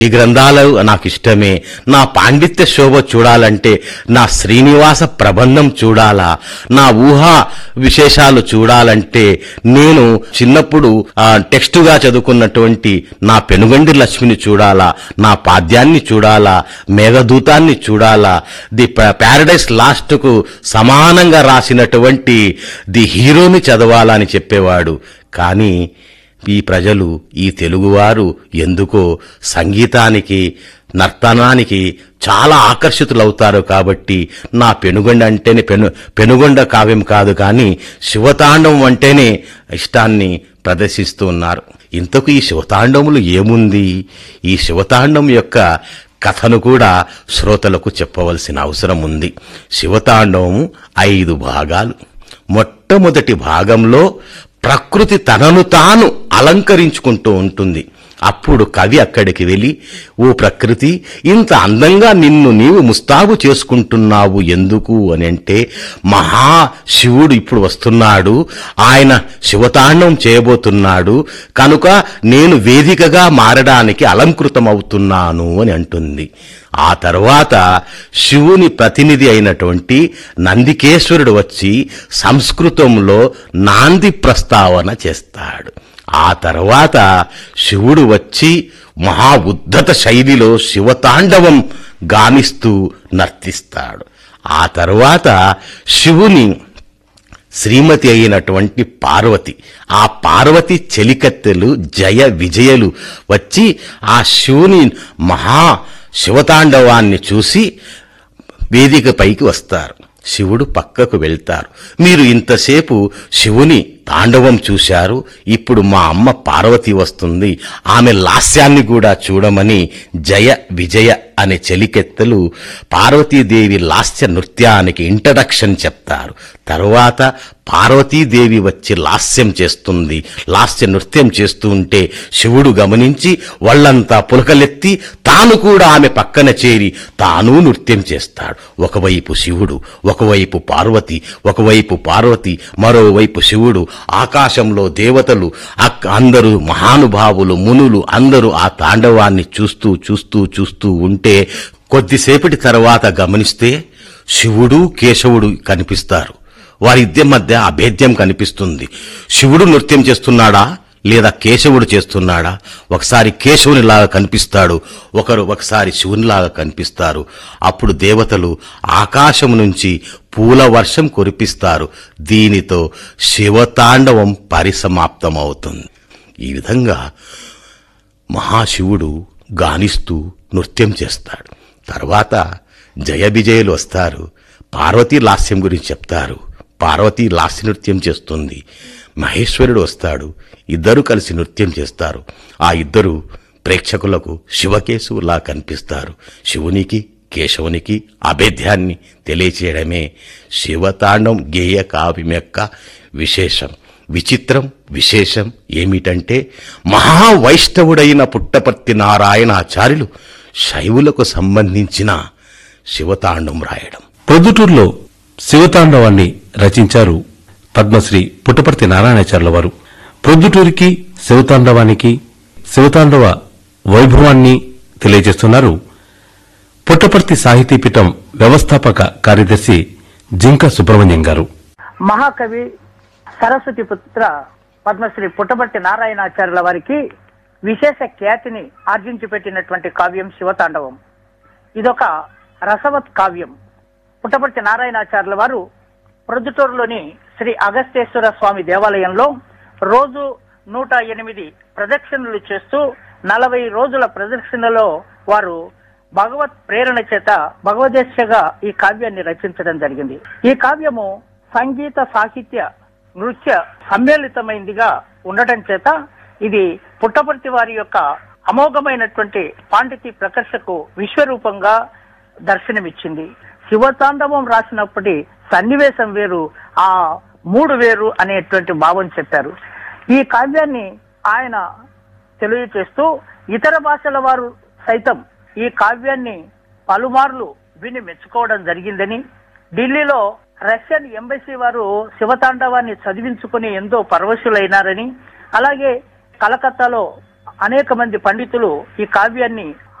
ఈ గ్రంథాలు నాకు ఇష్టమే నా పాండిత్య శోభ చూడాలంటే నా శ్రీనివాస ప్రబంధం చూడాలా నా ఊహా విశేషాలు చూడాలంటే నేను చిన్నప్పుడు ఆ, టెక్స్టుగా చదువుకున్నటువంటి నా పెనుగండి లక్ష్మిని చూడాలా నా పాద్యాన్ని చూడాలా మేఘదూతాన్ని చూడాలా ది ప్యారడైస్ లాస్ట్ కు సమానంగా రాసినటువంటి ది హీరోని చదవాలా అని చెప్పేవాడు కానీ ఈ ప్రజలు ఈ తెలుగువారు ఎందుకో సంగీతానికి నర్తనానికి చాలా ఆకర్షితులవుతారు కాబట్టి నా పెనుగొండ అంటేనే పెను పెనుగొండ కావ్యం కాదు కానీ శివతాండవం అంటేనే ఇష్టాన్ని ప్రదర్శిస్తూ ఉన్నారు ఇంతకు ఈ శివతాండములు ఏముంది ఈ శివతాండం యొక్క కథను కూడా శ్రోతలకు చెప్పవలసిన అవసరం ఉంది శివతాండవం ఐదు భాగాలు మొట్టమొదటి భాగంలో ప్రకృతి తనను తాను అలంకరించుకుంటూ ఉంటుంది అప్పుడు కవి అక్కడికి వెళ్ళి ఓ ప్రకృతి ఇంత అందంగా నిన్ను నీవు ముస్తాబు చేసుకుంటున్నావు ఎందుకు అని అంటే మహా శివుడు ఇప్పుడు వస్తున్నాడు ఆయన శివతాండం చేయబోతున్నాడు కనుక నేను వేదికగా మారడానికి అలంకృతమవుతున్నాను అని అంటుంది ఆ తర్వాత శివుని ప్రతినిధి అయినటువంటి నందికేశ్వరుడు వచ్చి సంస్కృతంలో నాంది ప్రస్తావన చేస్తాడు ఆ తర్వాత శివుడు వచ్చి మహా ఉద్ధత శైలిలో శివతాండవం గానిస్తూ నర్తిస్తాడు ఆ తర్వాత శివుని శ్రీమతి అయినటువంటి పార్వతి ఆ పార్వతి చెలికత్తెలు జయ విజయలు వచ్చి ఆ శివుని మహా శివతాండవాన్ని చూసి వేదిక పైకి వస్తారు శివుడు పక్కకు వెళ్తారు మీరు ఇంతసేపు శివుని తాండవం చూశారు ఇప్పుడు మా అమ్మ పార్వతి వస్తుంది ఆమె లాస్యాన్ని కూడా చూడమని జయ విజయ అనే చెలికెత్తలు పార్వతీదేవి లాస్య నృత్యానికి ఇంట్రడక్షన్ చెప్తారు తరువాత పార్వతీదేవి వచ్చి లాస్యం చేస్తుంది లాస్య నృత్యం చేస్తూ ఉంటే శివుడు గమనించి వాళ్ళంతా పులకలెత్తి తాను కూడా ఆమె పక్కన చేరి తాను నృత్యం చేస్తాడు ఒకవైపు శివుడు ఒకవైపు పార్వతి ఒకవైపు పార్వతి మరోవైపు శివుడు ఆకాశంలో దేవతలు అక్- అందరూ మహానుభావులు మునులు అందరూ ఆ తాండవాన్ని చూస్తూ చూస్తూ చూస్తూ ఉంటే కొద్దిసేపటి తర్వాత గమనిస్తే శివుడు కేశవుడు కనిపిస్తారు వారిద్దరి మధ్య అభేద్యం కనిపిస్తుంది శివుడు నృత్యం చేస్తున్నాడా లేదా కేశవుడు చేస్తున్నాడా ఒకసారి కేశవునిలాగా కనిపిస్తాడు ఒకరు ఒకసారి శివునిలాగా కనిపిస్తారు అప్పుడు దేవతలు ఆకాశం నుంచి పూల వర్షం కురిపిస్తారు దీనితో శివతాండవం పరిసమాప్తమవుతుంది ఈ విధంగా మహాశివుడు గానిస్తూ నృత్యం చేస్తాడు తర్వాత జయ విజయులు వస్తారు పార్వతీ లాస్యం గురించి చెప్తారు పార్వతీ లాస్య నృత్యం చేస్తుంది మహేశ్వరుడు వస్తాడు ఇద్దరు కలిసి నృత్యం చేస్తారు ఆ ఇద్దరు ప్రేక్షకులకు శివకేశవులా కనిపిస్తారు శివునికి కేశవునికి అభేద్యాన్ని తెలియచేయడమే శివతాండం గేయ కావ్యం యొక్క విశేషం విచిత్రం విశేషం ఏమిటంటే మహావైష్ణవుడైన పుట్టపర్తి నారాయణాచార్యులు శైవులకు సంబంధించిన శివతాండం రాయడం ప్రొద్దుటూరులో శివతాండవాన్ని రచించారు పద్మశ్రీ పుట్టపర్తి నారాయణాచార్యుల వారు ప్రొద్దుటూరికి శివతాండవానికి శివతాండవ వైభవాన్ని తెలియజేస్తున్నారు పుట్టపర్తి సాహితీపీఠం వ్యవస్థాపక కార్యదర్శి జింక సుబ్రహ్మణ్యం గారు మహాకవి సరస్వతి పుత్ర పద్మశ్రీ పుట్టపర్తి నారాయణాచార్యుల వారికి విశేష ఖ్యాతిని ఆర్జించి పెట్టినటువంటి కావ్యం శివతాండవం ఇదొక రసవత్ కావ్యం పుట్టపర్తి నారాయణాచార్యుల వారు ప్రొద్దుటూరులోని శ్రీ అగస్తేశ్వర స్వామి దేవాలయంలో రోజు నూట ఎనిమిది ప్రదక్షిణలు చేస్తూ నలభై రోజుల ప్రదక్షిణలో వారు భగవత్ ప్రేరణ చేత భగవదేశగా ఈ కావ్యాన్ని రచించడం జరిగింది ఈ కావ్యము సంగీత సాహిత్య నృత్య సమ్మేళితమైందిగా ఉండటం చేత ఇది పుట్టపర్తి వారి యొక్క అమోఘమైనటువంటి పాండితి ప్రకర్షకు విశ్వరూపంగా దర్శనమిచ్చింది శివతాండవం రాసినప్పటి సన్నివేశం వేరు ఆ మూడు వేరు అనేటువంటి భావం చెప్పారు ఈ కావ్యాన్ని ఆయన తెలియచేస్తూ ఇతర భాషల వారు సైతం ఈ కావ్యాన్ని పలుమార్లు విని మెచ్చుకోవడం జరిగిందని ఢిల్లీలో రష్యన్ ఎంబసీ వారు శివతాండవాన్ని చదివించుకుని ఎంతో పరవశులైనారని అలాగే కలకత్తాలో అనేక మంది పండితులు ఈ కావ్యాన్ని